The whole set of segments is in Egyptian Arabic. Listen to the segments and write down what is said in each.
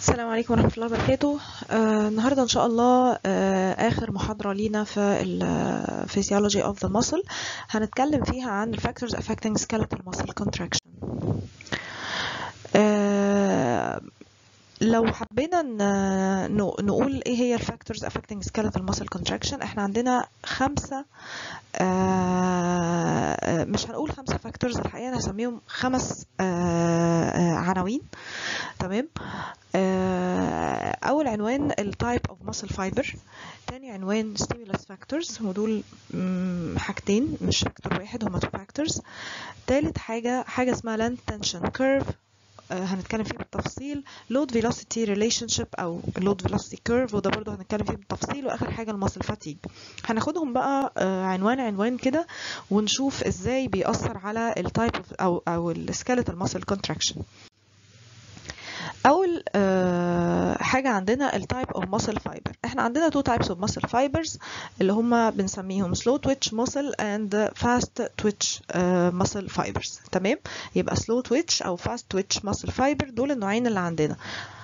السلام عليكم ورحمة الله وبركاته آه النهاردة إن شاء الله آه آخر محاضرة لينا في ال Physiology of the Muscle هنتكلم فيها عن ال Factors Affecting Skeletal Muscle Contraction آه لو حبينا ن- ن- نقول ايه هي الفاكتورز affecting skeletal muscle contraction احنا عندنا خمسة آه، مش هنقول خمسة فاكتورز الحقيقة انا هسميهم خمس آه، آه، عناوين تمام آه، اول عنوان التايب اوف muscle fiber تاني عنوان stimulus factors ودول مم، حاجتين مش فاكتور واحد هما two factors تالت حاجة حاجة اسمها length tension curve آه، هنتكلم فيه بالتفصيل load velocity relationship او load velocity curve وده برضه هنتكلم فيه بالتفصيل واخر حاجه الماسل فاتيج هناخدهم بقى آه، عنوان عنوان كده ونشوف ازاي بيأثر على التايب او او السكيلتال ماسل كونتراكشن اول آه، حاجه عندنا التايب اوف ماسل فايبر احنا عندنا تو تايبس اوف ماسل فايبرز اللي هما بنسميهم slow twitch muscle and fast twitch uh, muscle fibers تمام يبقى slow twitch او fast twitch muscle fiber دول النوعين اللي عندنا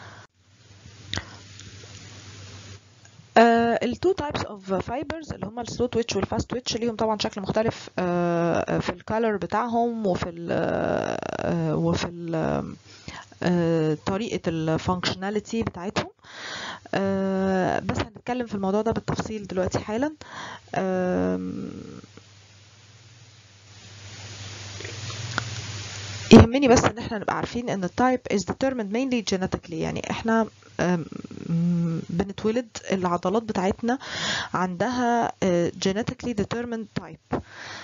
التو تايبس اوف فايبرز اللي هم السلو تويتش والفاست تويتش ليهم طبعا شكل مختلف آه، في الكالر بتاعهم وفي ال آه، وفي ال آه، طريقة الفانكشناليتي بتاعتهم آه، بس هنتكلم في الموضوع ده بالتفصيل دلوقتي حالا آم، يهمني بس ان احنا نبقى عارفين ان التايب is determined mainly genetically يعني احنا آم، م- بنتولد العضلات بتاعتنا عندها آه، genetically determined type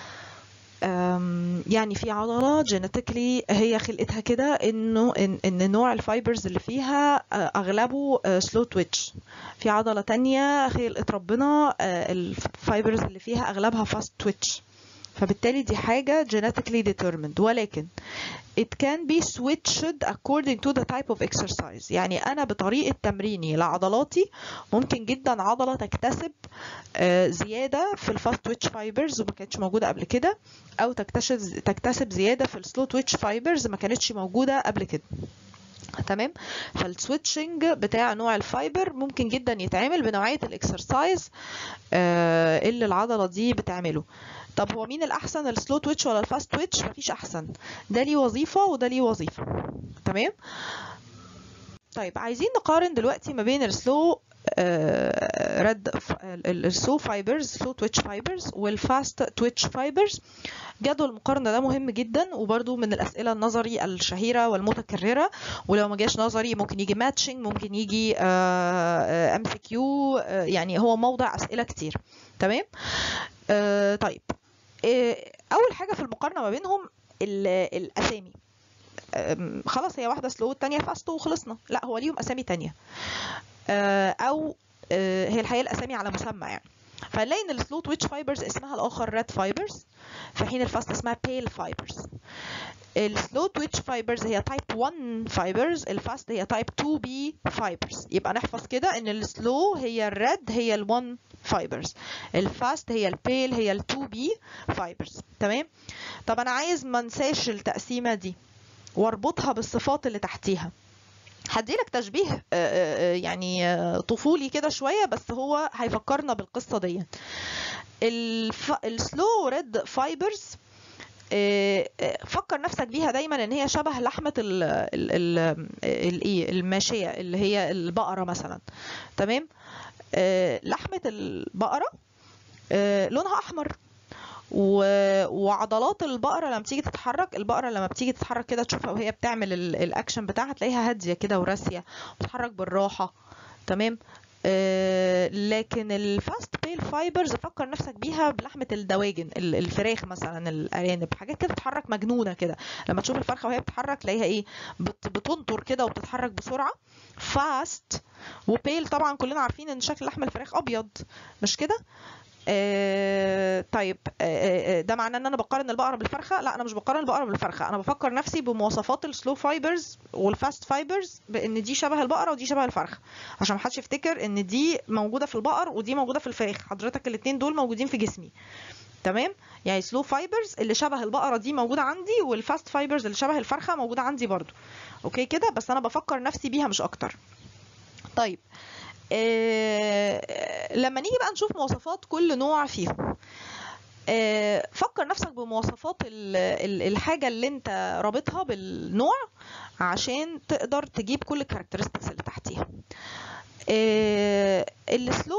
أم، يعني في عضلة جينيتيكلي هي خلقتها كده انه ان, إن نوع الفايبرز اللي فيها آه، اغلبه سلو تويتش في عضلة تانية خلقت ربنا آه، الفايبرز اللي فيها اغلبها فاست تويتش فبالتالي دي حاجة genetically determined ولكن it can be switched according to the type of exercise يعني أنا بطريقة تمريني لعضلاتي ممكن جدا عضلة تكتسب آه، زيادة في الفاست تويتش فايبرز وما كانتش موجودة قبل كده أو تكتسب تكتسب زيادة في السلو تويتش فايبرز ما كانتش موجودة قبل كده تمام فالسويتشنج بتاع نوع الفايبر ممكن جدا يتعمل بنوعية الاكسرسايز آه، اللي العضلة دي بتعمله طب هو مين الأحسن السلو تويتش ولا الفاست تويتش مفيش أحسن ده ليه وظيفة وده ليه وظيفة تمام طيب عايزين نقارن دلوقتي ما بين السلو ريد السلو فايبرز سلو تويتش فايبرز والفاست تويتش فايبرز جدول المقارنه ده مهم جدا وبرده من الاسئله النظري الشهيره والمتكرره ولو ما جاش نظري ممكن يجي ماتشنج ممكن يجي ام سي كيو يعني هو موضع اسئله كتير تمام آه، طيب آه، اول حاجه في المقارنه ما بينهم ال- الاسامي أم، خلاص هي واحده سلو التانية فاست وخلصنا لا هو ليهم اسامي تانية آه، او آه، هي الحقيقه الاسامي على مسمى يعني فنلاقي ان السلو تويتش فايبرز اسمها الاخر ريد فايبرز في حين الفاست اسمها بيل فايبرز السلو تويتش فايبرز هي تايب 1 فايبرز الفاست هي تايب 2 بي فايبرز يبقى نحفظ كده ان السلو هي الريد هي ال1 فايبرز الفاست هي البيل هي ال2 بي فايبرز تمام طب انا عايز ما انساش التقسيمه دي واربطها بالصفات اللي تحتيها هديلك تشبيه آه، آه، آه، يعني آه، طفولي كده شويه بس هو هيفكرنا بالقصه دي الف... السلو ريد فايبرز آه، آه، فكر نفسك بيها دايما ان هي شبه لحمه ال ال ال الايه الماشيه اللي هي البقره مثلا تمام آه، لحمه البقره آه، لونها احمر و- وعضلات البقره لما بتيجي تتحرك البقره لما بتيجي تتحرك كده تشوفها وهي بتعمل ال- الاكشن بتاعها تلاقيها هاديه كده وراسيه بتتحرك بالراحه تمام آه، لكن الفاست بيل فايبرز فكر نفسك بيها بلحمه الدواجن ال- الفراخ مثلا الارانب حاجات كده بتتحرك مجنونه كده لما تشوف الفرخه وهي بتتحرك تلاقيها ايه بت- بتنطر كده وبتتحرك بسرعه فاست وبيل طبعا كلنا عارفين ان شكل لحم الفراخ ابيض مش كده آه طيب آه آه، ده معناه ان انا بقارن البقره بالفرخه لا انا مش بقارن البقره بالفرخه انا بفكر نفسي بمواصفات السلو فايبرز والفاست فايبرز بان دي شبه البقره ودي شبه الفرخه عشان محدش يفتكر ان دي موجوده في البقر ودي موجوده في الفراخ حضرتك الاتنين دول موجودين في جسمي تمام يعني سلو فايبرز اللي شبه البقره دي موجوده عندي والفاست فايبرز اللي شبه الفرخه موجوده عندي برضو اوكي كده بس انا بفكر نفسي بيها مش اكتر طيب آه لما نيجي بقى نشوف مواصفات كل نوع فيهم آه فكر نفسك بمواصفات ال- ال- الحاجة اللي انت رابطها بالنوع عشان تقدر تجيب كل الكاركترستكس اللي تحتيها آه السلو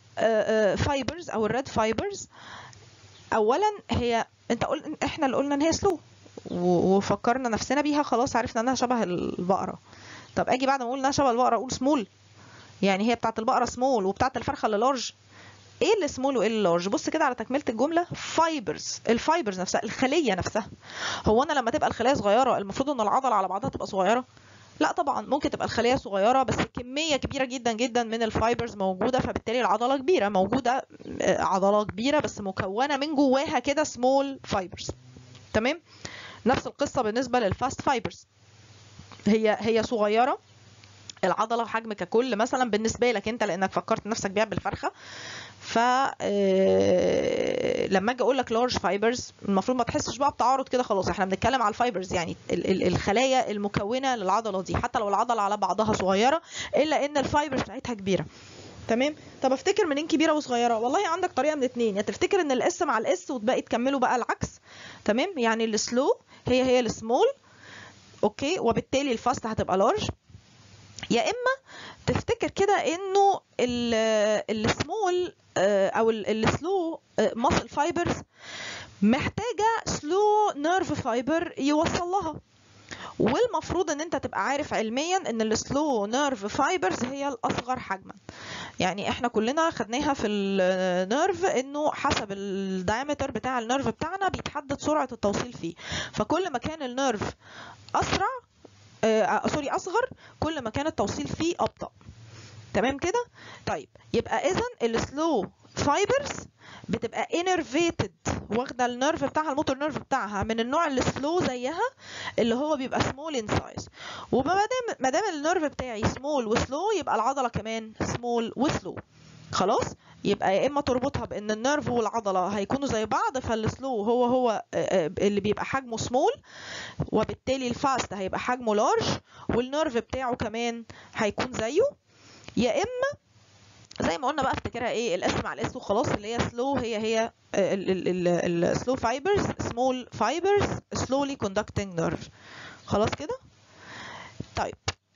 فايبرز او الريد فايبرز اولا هي انت قل... احنا اللي قلنا ان هي سلو وفكرنا نفسنا بيها خلاص عرفنا انها شبه البقره طب اجي بعد ما اقول انها شبه البقره اقول سمول يعني هي بتاعت البقره سمول وبتاعت الفرخه اللي لارج ايه اللي سمول وايه اللي لارج بص كده على تكمله الجمله فايبرز الفايبرز نفسها الخليه نفسها هو انا لما تبقى الخليه صغيره المفروض ان العضله على بعضها تبقى صغيره لا طبعا ممكن تبقى الخليه صغيره بس كميه كبيره جدا جدا من الفايبرز موجوده فبالتالي العضله كبيره موجوده آه، عضله كبيره بس مكونه من جواها كده سمول فايبرز تمام نفس القصه بالنسبه للفاست فايبرز هي هي صغيره العضله حجم ككل مثلا بالنسبه لك انت لانك فكرت نفسك بيها بالفرخه ف آه، لما اجي اقول لك لارج فايبرز المفروض ما تحسش بقى بتعارض كده خلاص احنا بنتكلم على الفايبرز يعني ال- ال- الخلايا المكونه للعضله دي حتى لو العضله على بعضها صغيره الا ان الفايبرز بتاعتها كبيره تمام طب افتكر منين كبيره وصغيره والله عندك طريقه من اتنين يا تفتكر ان الاس مع الاس وتبقى تكملوا بقى العكس تمام يعني السلو هي هي السمول اوكي وبالتالي الفاست هتبقى لارج يا اما تفتكر كده انه السمول او السلو ماسل فايبرز محتاجه سلو نيرف فايبر يوصل لها والمفروض ان انت تبقى عارف علميا ان السلو نيرف فايبرز هي الاصغر حجما يعني احنا كلنا خدناها في النيرف انه حسب الدايمتر بتاع النيرف بتاعنا بيتحدد سرعه التوصيل فيه فكل ما كان النيرف اسرع آه سوري اصغر كل ما كان التوصيل فيه ابطا تمام كده طيب يبقى اذا السلو فايبرز بتبقى انرفيتد واخده النيرف بتاعها الموتور نيرف بتاعها من النوع اللي سلو زيها اللي هو بيبقى سمول ان سايز وما دام ما دام النيرف بتاعي سمول وسلو يبقى العضله كمان سمول وسلو خلاص يبقى يا اما تربطها بان النيرف والعضله هيكونوا زي بعض فالسلو هو هو اللي بيبقى حجمه سمول وبالتالي الفاست هيبقى حجمه لارج والنيرف بتاعه كمان هيكون زيه يا اما زي ما قلنا بقى افتكرها ايه الاس مع الاس وخلاص اللي هي سلو هي هي السلو فايبرز سمول فايبرز سلولي كوندكتنج نيرف خلاص كده طيب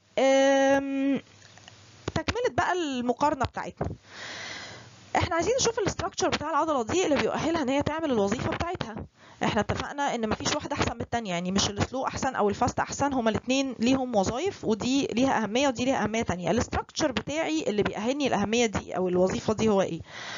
تكمله بقى المقارنه بتاعتنا احنا عايزين نشوف الاستراكشر بتاع العضله دي اللي بيؤهلها ان هي تعمل الوظيفه بتاعتها احنا اتفقنا ان مفيش واحده احسن من الثانيه يعني مش السلو احسن او الفاست احسن هما الاثنين ليهم وظائف ودي ليها اهميه ودي ليها اهميه ثانيه الاستراكشر بتاعي اللي بيأهلني الاهميه دي او الوظيفه دي هو ايه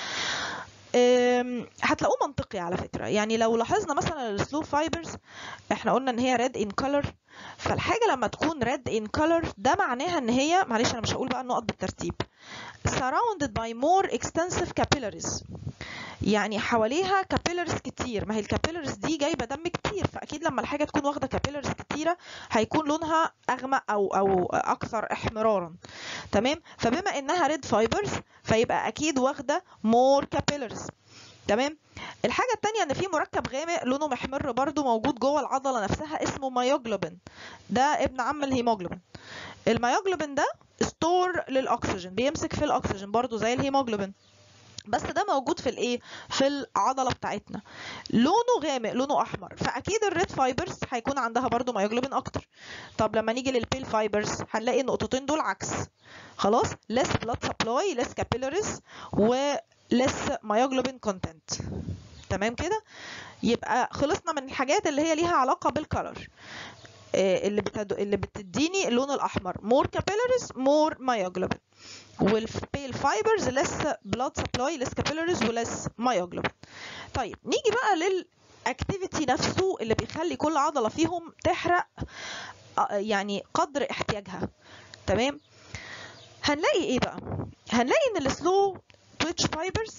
هتلاقوه منطقي على فكره يعني لو لاحظنا مثلا السلو فايبرز احنا قلنا ان هي ريد ان كولر فالحاجه لما تكون ريد ان كولر ده معناها ان هي معلش انا مش هقول بقى النقط بالترتيب surrounded by more extensive capillaries يعني حواليها كابيلرز كتير ما هي الكابيلرز دي جايبه دم كتير فاكيد لما الحاجه تكون واخده كابيلرز كتيره هيكون لونها اغمق او او اكثر احمرارا تمام فبما انها ريد فايبرز فيبقى اكيد واخده مور كابيلرز تمام الحاجة التانية ان في مركب غامق لونه محمر برضو موجود جوه العضلة نفسها اسمه مايوجلوبين ده ابن عم الهيموجلوبين المايوجلوبين ده ستور للاكسجين بيمسك في الاكسجين برضو زي الهيموجلوبين بس ده موجود في الايه في العضله بتاعتنا لونه غامق لونه احمر فاكيد الريد فايبرز هيكون عندها برضو مايوجلوبين اكتر طب لما نيجي للبيل فايبرز هنلاقي النقطتين دول عكس خلاص less blood supply less capillaries و less myoglobin content تمام كده يبقى خلصنا من الحاجات اللي هي ليها علاقه بالكالر اللي بتدو... اللي بتديني اللون الاحمر more capillaries more myoglobin والبيل فايبرز less blood supply less capillaries ولess myoglobin طيب نيجي بقى للاكتيفيتي نفسه اللي بيخلي كل عضله فيهم تحرق يعني قدر احتياجها تمام هنلاقي ايه بقى هنلاقي ان السلو twitch fibers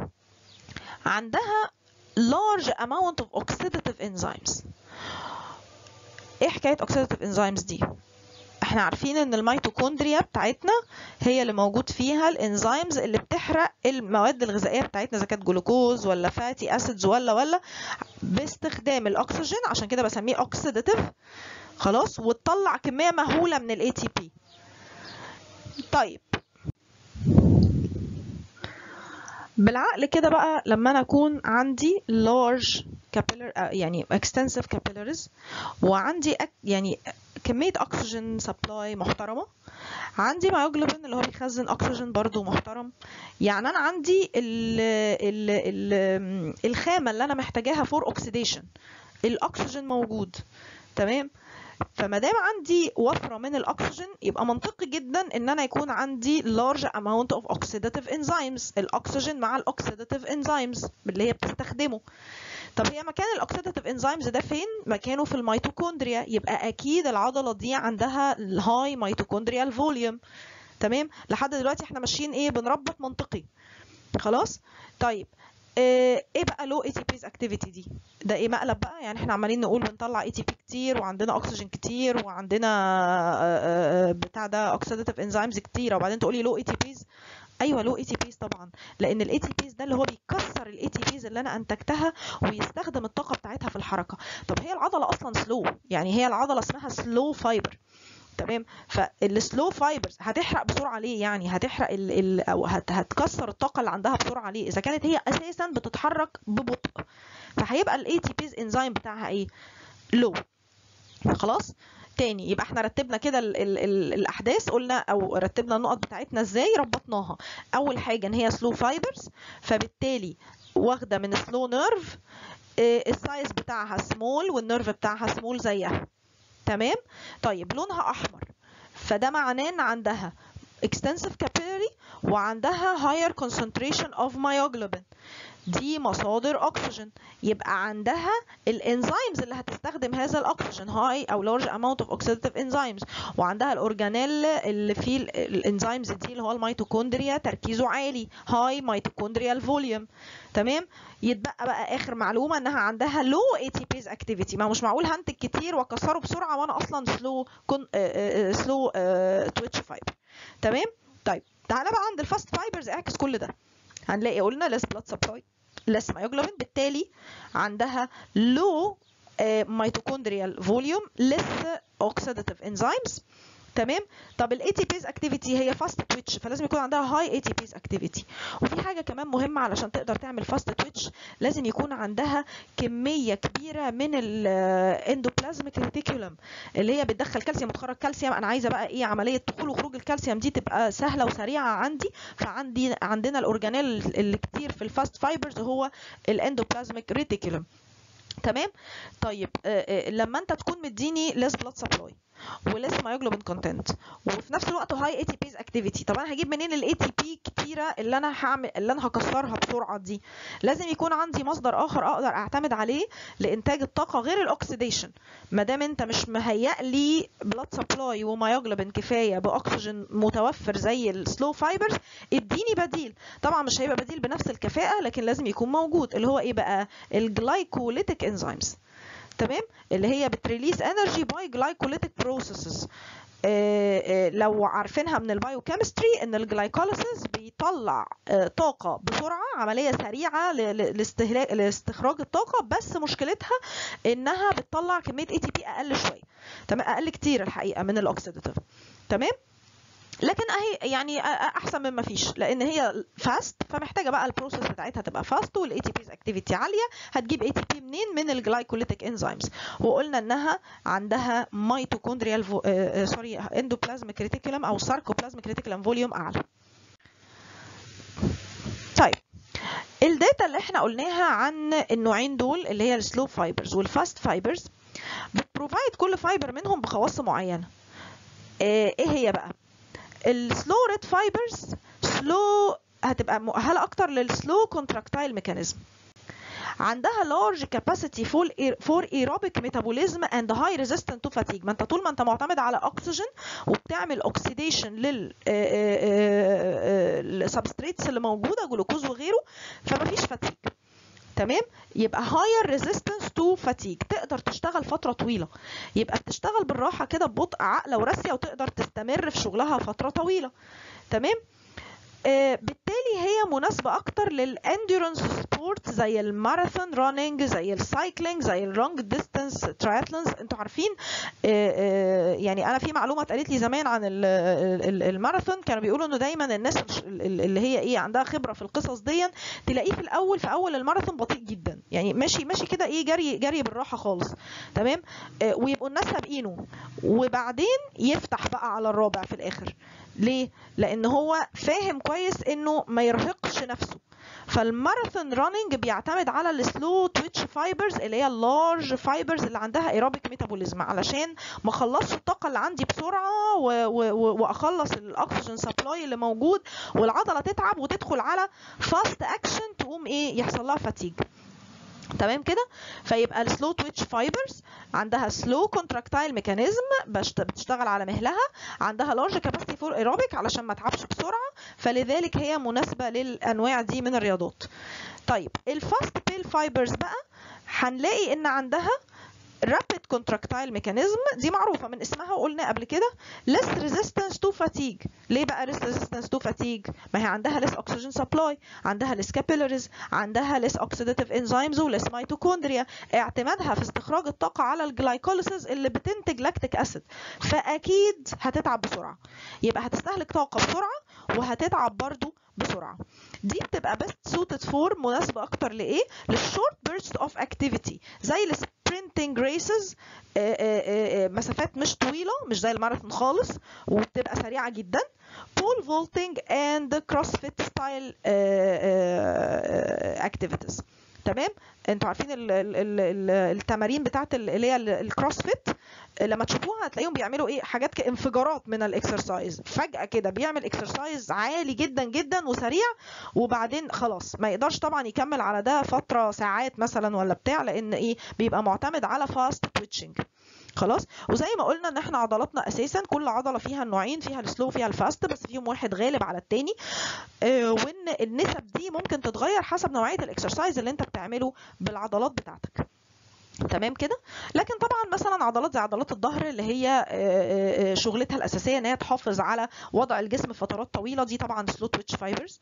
عندها large amount of oxidative enzymes ايه حكايه oxidative enzymes دي احنا عارفين ان الميتوكوندريا بتاعتنا هي اللي موجود فيها الانزيمز اللي بتحرق المواد الغذائيه بتاعتنا اذا كانت جلوكوز ولا فاتي اسيدز ولا ولا باستخدام الاكسجين عشان كده بسميه اوكسيداتيف خلاص وتطلع كميه مهوله من الاي تي بي طيب بالعقل كده بقى لما انا اكون عندي large capillary يعني extensive capillaries وعندي يعني كمية اكسجين سبلاي محترمة عندي مايوجلوبين اللي هو بيخزن اكسجين برضو محترم يعني انا عندي ال ال ال الخامة اللي انا محتاجاها فور اوكسيديشن الاكسجين موجود تمام فما دام عندي وفرة من الأكسجين يبقى منطقي جدا إن أنا يكون عندي large amount of oxidative enzymes الأكسجين مع الأوكسيداتيف enzymes اللي هي بتستخدمه طب هي مكان الأوكسيداتيف enzymes ده فين؟ مكانه في الميتوكوندريا يبقى أكيد العضلة دي عندها الهاي ميتوكوندريال فوليوم تمام لحد دلوقتي احنا ماشيين ايه بنربط منطقي خلاص طيب ايه بقى لو اي تي بيز اكتيفيتي دي ده ايه مقلب بقى يعني احنا عمالين نقول بنطلع اي تي بي كتير وعندنا اكسجين كتير وعندنا بتاع ده اوكسيداتيف انزيمز كتير وبعدين تقولي لو اي تي بيز ايوه لو اي تي بيز طبعا لان الاي تي بيز ده اللي هو بيكسر الاي تي بيز اللي انا انتجتها ويستخدم الطاقه بتاعتها في الحركه طب هي العضله اصلا سلو يعني هي العضله اسمها سلو فايبر تمام فالسلو فايبرز هتحرق بسرعه ليه يعني هتحرق ال ال او هت هتكسر الطاقه اللي عندها بسرعه ليه اذا كانت هي اساسا بتتحرك ببطء فهيبقى الاي تي بيز انزيم بتاعها ايه لو خلاص تاني يبقى احنا رتبنا كده ال ال ال الاحداث قلنا او رتبنا النقط بتاعتنا ازاي ربطناها اول حاجه ان هي سلو فايبرز فبالتالي واخده من سلو نيرف السايز بتاعها سمول والنيرف بتاعها سمول زيها تمام طيب لونها احمر فده معناه ان عندها extensive capillary وعندها higher concentration of myoglobin دي مصادر اكسجين يبقى عندها الانزيمز اللي هتستخدم هذا الاكسجين هاي او large amount of oxidative enzymes وعندها الاورجانيل اللي فيه الانزيمز دي اللي هو الميتوكوندريا تركيزه عالي هاي ميتوكوندريال فوليوم تمام يتبقى بقى اخر معلومه انها عندها لو اي تي بيز اكتيفيتي ما مش معقول هنتج كتير واكسره بسرعه وانا اصلا سلو كون سلو تويتش فايبر تمام طيب تعالى بقى عند الفاست فايبرز اعكس كل ده هنلاقي قلنا less blood supply less myoglobin بالتالي عندها low mitochondrial volume less oxidative enzymes تمام طب الاي تي بيز اكتيفيتي هي فاست تويتش فلازم يكون عندها هاي اي تي بيز اكتيفيتي وفي حاجه كمان مهمه علشان تقدر تعمل فاست تويتش لازم يكون عندها كميه كبيره من الاندوبلازميك ريتيكولم اللي هي بتدخل كالسيوم وتخرج كالسيوم انا عايزه بقى ايه عمليه دخول وخروج الكالسيوم دي تبقى سهله وسريعه عندي فعندي عندنا الاورجانيل اللي كتير في الفاست فايبرز هو الاندوبلازميك ريتيكولم تمام طيب لما انت تكون مديني ليس بلاد سبلاي وليس مايوجلوبين كونتنت وفي نفس الوقت هاي اي تي بيز اكتيفيتي طب انا هجيب منين الاي تي بي كتيره اللي انا هعمل اللي انا هكسرها بسرعه دي لازم يكون عندي مصدر اخر اقدر اعتمد عليه لانتاج الطاقه غير الاكسيديشن ما دام انت مش مهيأ لي بلاد سبلاي ومايوجلوبين كفايه باكسجين متوفر زي السلو فايبرز اديني بديل طبعا مش هيبقى بديل بنفس الكفاءه لكن لازم يكون موجود اللي هو ايه بقى الجلايكوليتيك انزيمز تمام اللي هي بتريليس انرجي باي جلايكوليتيك بروسيسز لو عارفينها من البايوكيمستري ان الجلايكوليسيس بيطلع آه طاقه بسرعه عمليه سريعه لاستهلاك لاستخراج الطاقه بس مشكلتها انها بتطلع كميه اي تي بي اقل شويه تمام اقل كتير الحقيقه من الاوكسيداتيف تمام لكن اهي يعني احسن من ما فيش لان هي فاست فمحتاجه بقى البروسيس بتاعتها تبقى فاست والاي تي بيز اكتيفيتي عاليه هتجيب اي تي بي منين من الجلايكوليتيك انزيمز وقلنا انها عندها ميتوكوندريال فو... آه سوري اندوبلازميك ريتيكولم او ساركوبلازميك ريتيكولم فوليوم اعلى طيب الداتا اللي احنا قلناها عن النوعين دول اللي هي السلو فايبرز والفاست فايبرز بتبروفايد كل فايبر منهم بخواص معينه آه ايه هي بقى السلو ريد فايبرز سلو هتبقى مؤهله اكتر للسلو كونتراكتايل ميكانيزم عندها large capacity for aerobic metabolism and high resistance to fatigue ما انت طول ما انت معتمد على اكسجين وبتعمل اوكسيديشن لل السبستريتس اللي موجوده جلوكوز وغيره فمفيش فاتيج تمام يبقى higher resistance to fatigue تقدر تشتغل فتره طويله يبقى بتشتغل بالراحه كده ببطء عاقله وراسيه وتقدر تستمر في شغلها فتره طويله تمام آه، بالتالي هي مناسبة أكتر للأنديورنس سبورت زي الماراثون رانينج زي السايكلينج زي اللونج ديستانس ترايثلونز انتوا عارفين آه، آه، يعني أنا في معلومة اتقالت لي زمان عن ال- ال- الماراثون كانوا بيقولوا إنه دايما الناس الش- ال- اللي هي إيه عندها خبرة في القصص دي تلاقيه في الأول في أول الماراثون بطيء جدا يعني ماشي ماشي كده إيه جري جري بالراحة خالص تمام آه، ويبقوا الناس سابقينه وبعدين يفتح بقى على الرابع في الآخر ليه؟ لأن هو فاهم كويس إنه ما يرهقش نفسه فالماراثون رانينج بيعتمد على السلو تويتش فايبرز اللي هي اللارج فايبرز اللي عندها ايروبيك ميتابوليزم علشان ما اخلصش الطاقه اللي عندي بسرعه و- و- و- واخلص الاكسجين سبلاي اللي موجود والعضله تتعب وتدخل على فاست اكشن تقوم ايه يحصل لها فاتيج تمام كده فيبقى السلو تويتش فايبرز عندها سلو كونتراكتايل ميكانيزم بتشتغل على مهلها عندها لارج كاباسيتي فور ايروبيك علشان ما تعبش بسرعه فلذلك هي مناسبه للانواع دي من الرياضات طيب الفاست بيل فايبرز بقى هنلاقي ان عندها rapid contractile mechanism دي معروفة من اسمها وقلنا قبل كده less resistance to fatigue ليه بقى less resistance to fatigue ما هي عندها less oxygen supply عندها less capillaries عندها less oxidative enzymes و less mitochondria اعتمادها في استخراج الطاقة على الجلايكوليسيس اللي بتنتج لاكتيك اسيد فأكيد هتتعب بسرعة يبقى هتستهلك طاقة بسرعة وهتتعب برضو بسرعة دي بتبقى best suited for مناسبة أكتر لإيه؟ للشورت burst of activity زي السبرنتنج ريسز مسافات مش طويلة مش زي الماراثون خالص وبتبقى سريعة جدا بول فولتنج اند كروسفيت ستايل activities تمام انتوا عارفين ال ال ال ال التمارين بتاعت ال- اللي هي ال- الكروسفيت لما تشوفوها هتلاقيهم بيعملوا ايه حاجات كانفجارات من الاكسرسايز فجأة كده بيعمل اكسرسايز عالي جدا جدا وسريع وبعدين خلاص ما يقدرش طبعا يكمل على ده فترة ساعات مثلا ولا بتاع لان ايه بيبقى معتمد على فاست تويتشنج خلاص وزي ما قلنا ان احنا عضلاتنا اساسا كل عضله فيها النوعين فيها السلو فيها الفاست بس فيهم واحد غالب على التاني آه، وان النسب دي ممكن تتغير حسب نوعيه الاكسرسايز اللي انت بتعمله بالعضلات بتاعتك تمام كده لكن طبعا مثلا عضلات زي عضلات الظهر اللي هي آه، آه، آه، شغلتها الاساسيه ان هي تحافظ على وضع الجسم فترات طويله دي طبعا سلو تويتش فايبرز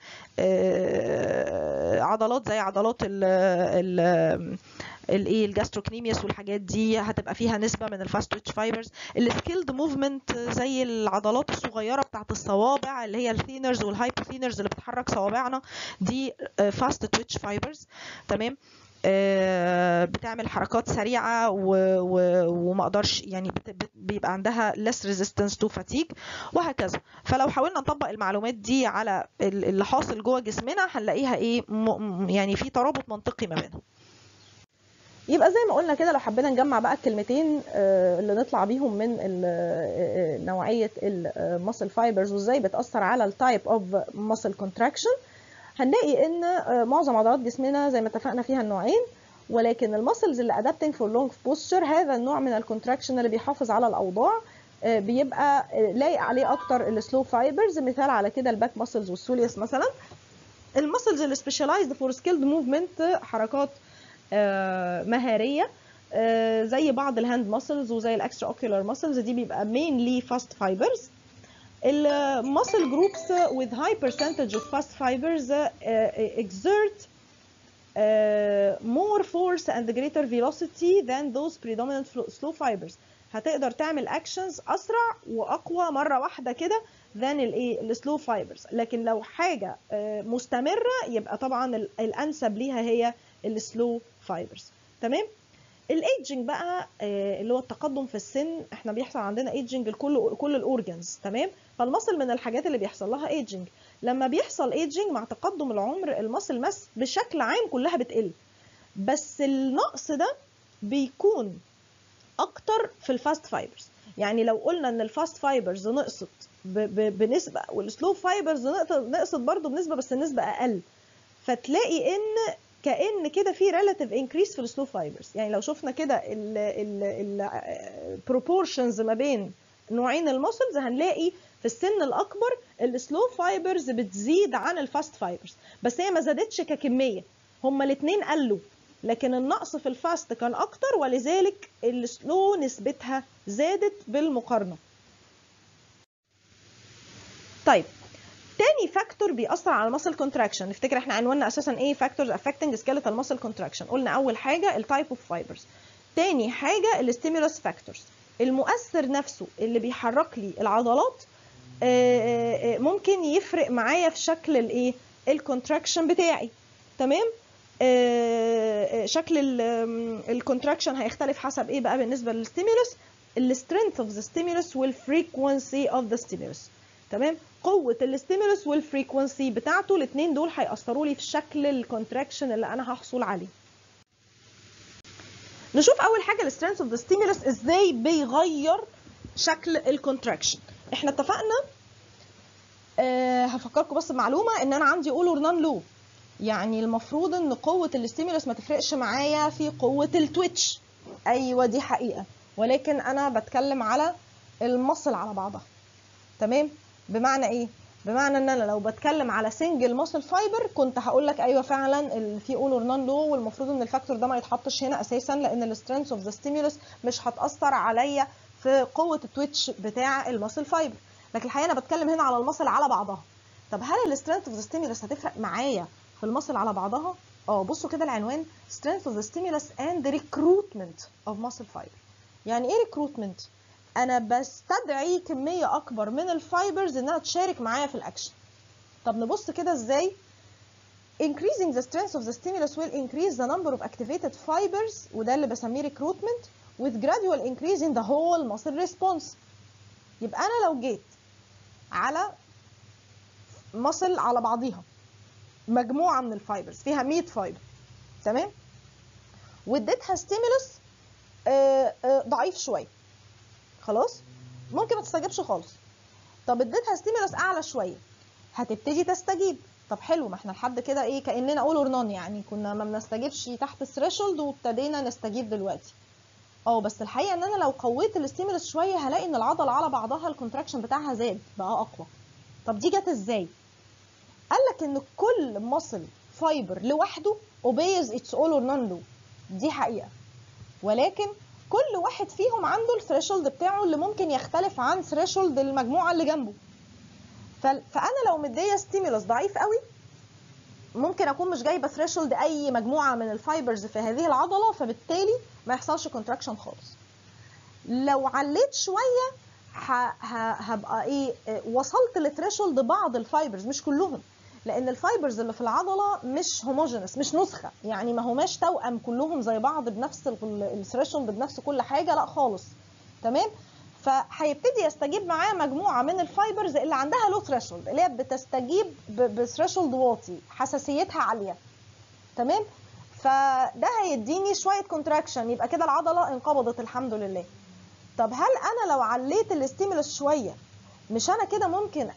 عضلات زي عضلات ال ال الايه الجاستروكنيميوس والحاجات دي هتبقى فيها نسبه من الفاست تويتش فايبرز السكيلد موفمنت زي العضلات الصغيره بتاعت الصوابع اللي هي الثينرز والهايبوثينرز اللي بتحرك صوابعنا دي فاست تويتش فايبرز تمام آه، بتعمل حركات سريعه و- و- وما اقدرش يعني بت- بت- بيبقى عندها less resistance to fatigue وهكذا فلو حاولنا نطبق المعلومات دي على ال- اللي حاصل جوه جسمنا هنلاقيها ايه م- م- يعني في ترابط منطقي ما بينهم يبقى زي ما قلنا كده لو حبينا نجمع بقى الكلمتين آه، اللي نطلع بيهم من ال- آه، آه، نوعيه المسل فايبرز وازاي بتاثر على التايب اوف مسل كونتراكشن هنلاقي ان آه، معظم عضلات جسمنا زي ما اتفقنا فيها النوعين ولكن المسلز اللي ادابتنج فور لونج بوستشر هذا النوع من الكونتراكشن اللي بيحافظ على الاوضاع آه، بيبقى آه، لايق عليه اكتر السلو فايبرز مثال على كده الباك مسلز والسوليوس مثلا المسلز اللي سبيشاليزد فور سكيلد موفمنت حركات آه، مهاريه آه، زي بعض الهاند ماسلز وزي الاكسترا اوكيولار ماسلز دي بيبقى mainly fast fibers المسل جروبس with high percentage of fast fibers uh, exert uh, more force and greater velocity than those predominant flo- slow fibers هتقدر تعمل actions اسرع واقوى مره واحده كده than الايه السلو فايبرز لكن لو حاجه آه، مستمره يبقى طبعا ال- الانسب ليها هي السلو فايبرز تمام الايدجنج بقى آه، اللي هو التقدم في السن احنا بيحصل عندنا ايدجنج لكل كل الاورجنز تمام فالمصل من الحاجات اللي بيحصل لها ايدجنج لما بيحصل ايدجنج مع تقدم العمر المصل ماس بشكل عام كلها بتقل بس النقص ده بيكون اكتر في الفاست فايبرز يعني لو قلنا ان الفاست فايبرز نقصت ب- ب- بنسبه والسلو فايبرز نقصت برضه بنسبه بس النسبه اقل فتلاقي ان كان كده في ريلاتيف انكريس في السلو فايبرز يعني لو شفنا كده البروبورشنز ما بين نوعين المسلز هنلاقي في السن الاكبر السلو فايبرز بتزيد عن الفاست فايبرز بس هي ما زادتش ككميه هما الاثنين قلوا لكن النقص في الفاست كان اكتر ولذلك السلو نسبتها زادت بالمقارنه طيب تاني فاكتور بيأثر على المسل كونتراكشن نفتكر احنا عنواننا اساسا ايه فاكتورز افكتنج سكيلتال مسل كونتراكشن قلنا اول حاجه التايب اوف فايبرز تاني حاجه الستيمولس فاكتورز المؤثر نفسه اللي بيحرك لي العضلات ممكن يفرق معايا في شكل الايه الكونتراكشن بتاعي تمام شكل الكونتراكشن هيختلف حسب ايه بقى بالنسبه للستيمولس السترينث اوف ذا ستيمولس والفريكوانسي اوف ذا ستيمولس تمام قوه الستيمولس والفريكوانسي بتاعته الاثنين دول هيأثروا لي في شكل الكونتراكشن اللي انا هحصل عليه نشوف اول حاجه السترينث اوف ذا ستيمولس ازاي بيغير شكل الكونتراكشن احنا اتفقنا أه هفكركم بس بمعلومه ان انا عندي اول اور نان لو يعني المفروض ان قوه الاستيمولس ما تفرقش معايا في قوه التويتش ايوه دي حقيقه ولكن انا بتكلم على المصل على بعضها تمام بمعنى ايه بمعنى ان انا لو بتكلم على سنجل ماسل فايبر كنت هقول لك ايوه فعلا في اول اور نان لو والمفروض ان الفاكتور ده ما يتحطش هنا اساسا لان السترينث اوف ذا ستيمولس مش هتاثر عليا في قوه التويتش بتاع الماسل فايبر لكن الحقيقه انا بتكلم هنا على المصل على بعضها طب هل السترينث اوف ذا ستيمولس هتفرق معايا في المصل على بعضها اه بصوا كده العنوان strength of the stimulus and recruitment of muscle fiber يعني ايه recruitment انا بستدعي كميه اكبر من الفايبرز انها تشارك معايا في الاكشن طب نبص كده ازاي increasing the strength of the stimulus will increase the number of activated fibers وده اللي بسميه recruitment with gradual increase in the whole muscle response يبقى انا لو جيت على مصل على بعضيها مجموعه من الفايبرز فيها 100 فايبر تمام واديتها ستيمولس ضعيف شويه خلاص ممكن ما تستجيبش خالص طب اديتها ستيمولس اعلى شويه هتبتدي تستجيب طب حلو ما احنا لحد كده ايه كاننا اول اور نون يعني كنا ما بنستجيبش تحت الثريشولد وابتدينا نستجيب دلوقتي اه بس الحقيقه ان انا لو قويت الستيمولس شويه هلاقي ان العضله على بعضها الكونتراكشن بتاعها زاد بقى اقوى طب دي جت ازاي قال لك ان كل مصل فايبر لوحده obeys its all or none law دي حقيقه ولكن كل واحد فيهم عنده الثريشولد بتاعه اللي ممكن يختلف عن ثريشولد المجموعه اللي جنبه فانا لو مديه ستيمولس ضعيف قوي ممكن اكون مش جايبه ثريشولد اي مجموعه من الفايبرز في هذه العضله فبالتالي ما يحصلش كونتراكشن خالص لو عليت شويه هبقى ايه وصلت لثريشولد بعض الفايبرز مش كلهم لان الفايبرز اللي في العضله مش هوموجينس مش نسخه يعني ما هماش توأم كلهم زي بعض بنفس الثريشولد بنفس كل حاجه لا خالص تمام فهيبتدي يستجيب معاه مجموعه من الفايبرز اللي عندها لو ثريشولد اللي هي بتستجيب بثريشولد واطي حساسيتها عاليه تمام فده هيديني شويه كونتراكشن يبقى كده العضله انقبضت الحمد لله طب هل انا لو عليت الاستيمولس شويه مش انا كده ممكن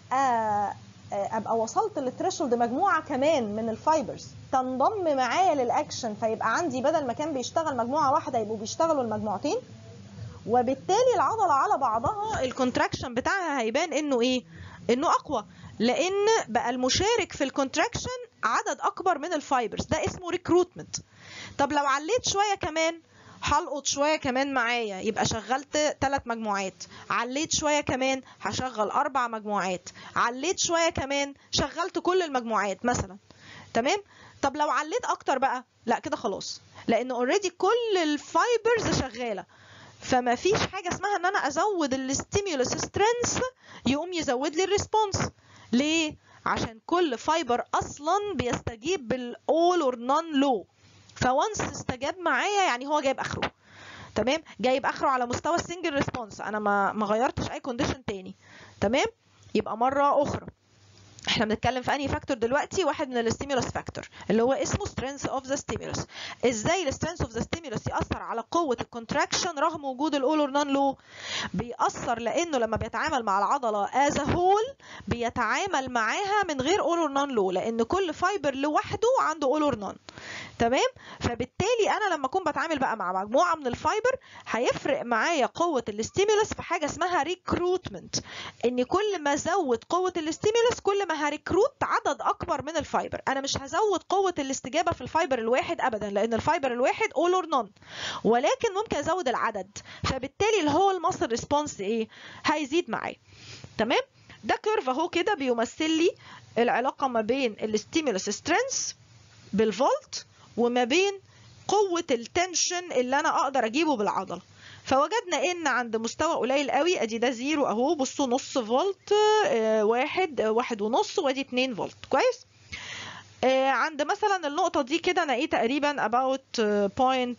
ابقى وصلت للثريشولد مجموعه كمان من الفايبرز تنضم معايا للاكشن فيبقى عندي بدل ما كان بيشتغل مجموعه واحده يبقوا بيشتغلوا المجموعتين وبالتالي العضله على بعضها الكونتراكشن بتاعها هيبان انه ايه انه اقوى لان بقى المشارك في الكونتراكشن عدد اكبر من الفايبرز ده اسمه ريكروتمنت طب لو عليت شويه كمان هلقط شويه كمان معايا يبقى شغلت ثلاث مجموعات عليت شويه كمان هشغل اربع مجموعات عليت شويه كمان شغلت كل المجموعات مثلا تمام طب لو عليت اكتر بقى لا كده خلاص لان اوريدي كل الفايبرز شغاله فما فيش حاجه اسمها ان انا ازود الستيمولس سترينث يقوم يزود لي الريسبونس ليه عشان كل فايبر اصلا بيستجيب بالاول اور نون لو فوانس استجاب معايا يعني هو جايب اخره تمام جايب اخره على مستوى السنجل ريسبونس انا ما ما غيرتش اي كونديشن تاني تمام يبقى مره اخرى احنا بنتكلم في انهي فاكتور دلوقتي واحد من الستيمولس فاكتور اللي هو اسمه سترينث اوف ذا ستيمولس ازاي السترينث اوف ذا ستيمولس ياثر على قوه الكونتراكشن رغم وجود الاول اور نون لو بيأثر لانه لما بيتعامل مع العضله از هول بيتعامل معاها من غير اول اور نون لو لان كل فايبر لوحده عنده اول اور نون تمام فبالتالي انا لما اكون بتعامل بقى مع مجموعه من الفايبر هيفرق معايا قوه الاستيمولس في حاجه اسمها ريكروتمنت ان كل ما ازود قوه الاستيمولس كل ما هريكروت عدد اكبر من الفايبر انا مش هزود قوه الاستجابه في الفايبر الواحد ابدا لان الفايبر الواحد اول اور نون ولكن ممكن ازود العدد فبالتالي اللي هو المصل ريسبونس ايه هيزيد معايا تمام ده كيرف اهو كده بيمثل لي العلاقه ما بين الستيمولس سترينث بالفولت وما بين قوه التنشن اللي انا اقدر اجيبه بالعضله فوجدنا ان عند مستوى قليل قوي ادي ده زيرو اهو بصوا نص فولت آه، واحد آه، واحد ونص وادي اتنين فولت كويس آه، عند مثلا النقطة دي كده انا ايه تقريبا about آه،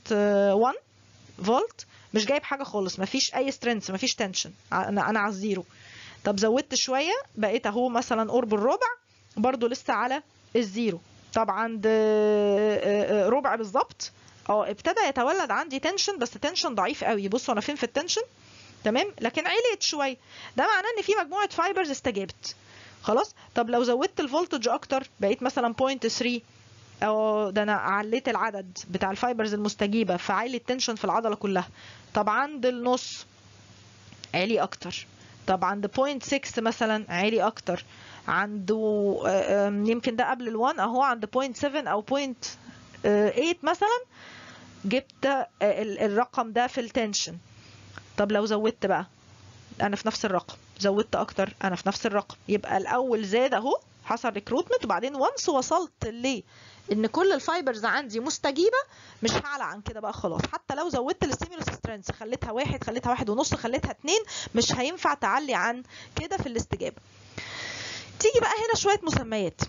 0.1 فولت مش جايب حاجة خالص مفيش اي سترينث مفيش تنشن انا انا على الزيرو طب زودت شوية بقيت اهو مثلا قرب الربع برضو لسه على الزيرو طب عند آه، آه، آه، ربع بالظبط اه ابتدى يتولد عندي تنشن بس تنشن ضعيف قوي بصوا انا فين في التنشن تمام لكن عليت شويه ده معناه ان في مجموعه فايبرز استجابت خلاص طب لو زودت الفولتج اكتر بقيت مثلا 0.3 او ده انا عليت العدد بتاع الفايبرز المستجيبه فعالي التنشن في العضله كلها طب عند النص عالي اكتر طب عند 0.6 مثلا عالي اكتر عنده آه، آم، يمكن ده قبل ال1 اهو عند 0.7 او 0.8 مثلا جبت آه، ال- الرقم ده في التنشن طب لو زودت بقى انا في نفس الرقم زودت اكتر انا في نفس الرقم يبقى الاول زاد اهو حصل ريكروتمنت وبعدين وانس وصلت ليه ان كل الفايبرز عندي مستجيبه مش هعلى عن كده بقى خلاص حتى لو زودت الستيمولس سترينث خليتها واحد خليتها واحد ونص خليتها اتنين مش هينفع تعلي عن كده في الاستجابه تيجي بقى هنا شويه مسميات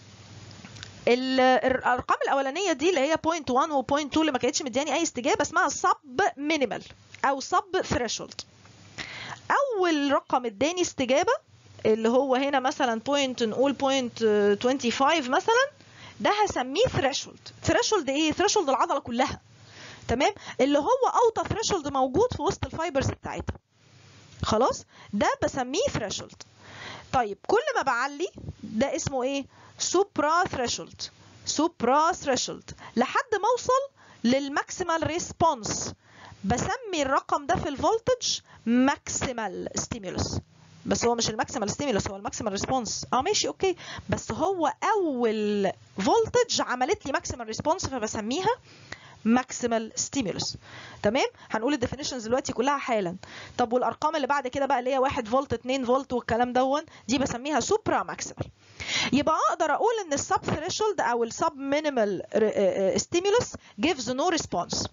ال- الارقام الاولانيه دي اللي هي 0.1 و 0.2 اللي ما كانتش مدياني اي استجابه اسمها سب مينيمال او سب ثريشولد اول رقم اداني استجابه اللي هو هنا مثلا بوينت نقول بوينت 25 مثلا ده هسميه ثريشولد ثريشولد ايه ثريشولد العضله كلها تمام اللي هو اوطى ثريشولد موجود في وسط الفايبرز بتاعتها خلاص ده بسميه ثريشولد طيب كل ما بعلي ده اسمه ايه سوبرا ثريشولد سوبرا ثريشولد لحد ما اوصل للماكسيمال ريسبونس بسمي الرقم ده في الفولتج ماكسيمال ستيمولس بس هو مش الماكسيمال ستيمولس هو الماكسيمال ريسبونس اه ماشي اوكي بس هو اول فولتج عملت لي ماكسيمال ريسبونس فبسميها ماكسيمال ستيمولس تمام هنقول الديفينيشنز دلوقتي كلها حالا طب والارقام اللي بعد كده بقى اللي هي 1 فولت 2 فولت والكلام دون دي بسميها سوبرا ماكسيمال يبقى اقدر اقول ان السب ثريشولد او السب مينيمال ستيمولس gives no response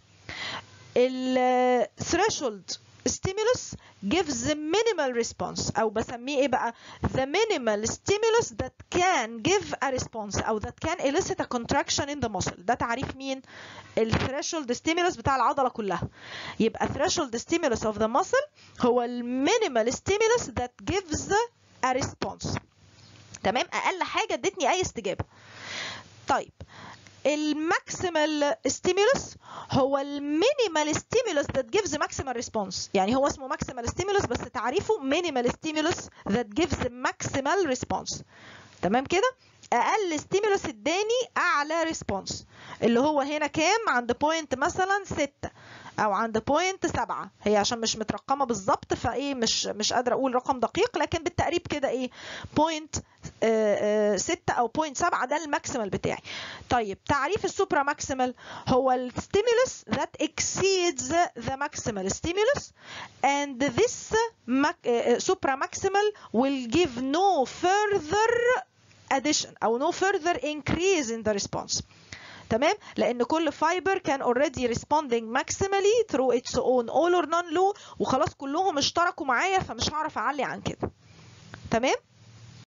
الثريشولد stimulus gives the minimal response او بسميه ايه بقى the minimal stimulus that can give a response او that can elicit a contraction in the muscle ده تعريف مين الثريشولد stimulus بتاع العضله كلها يبقى threshold stimulus of the muscle هو المينيمال stimulus that gives a response تمام اقل حاجه ادتني اي استجابه طيب الماكسيمال ستيمولس هو المينيمال ستيمولس that gives maximal response يعني هو اسمه ماكسيمال ستيمولس بس تعريفه مينيمال ستيمولس that gives maximal response تمام كده اقل ستيمولس اداني اعلى ريسبونس اللي هو هنا كام عند بوينت مثلا 6 او عند بوينت 7 هي عشان مش مترقمه بالظبط فايه مش مش قادره اقول رقم دقيق لكن بالتقريب كده ايه بوينت 6 او بوينت 7 ده الماكسيمال بتاعي طيب تعريف السوبرا ماكسيمال هو الستيمولس that exceeds the maximal stimulus and this supra maximal will give no further addition او no further increase in the response تمام لان كل فايبر كان اوريدي responding maximally through its own all or none law وخلاص كلهم اشتركوا معايا فمش هعرف اعلي عن كده تمام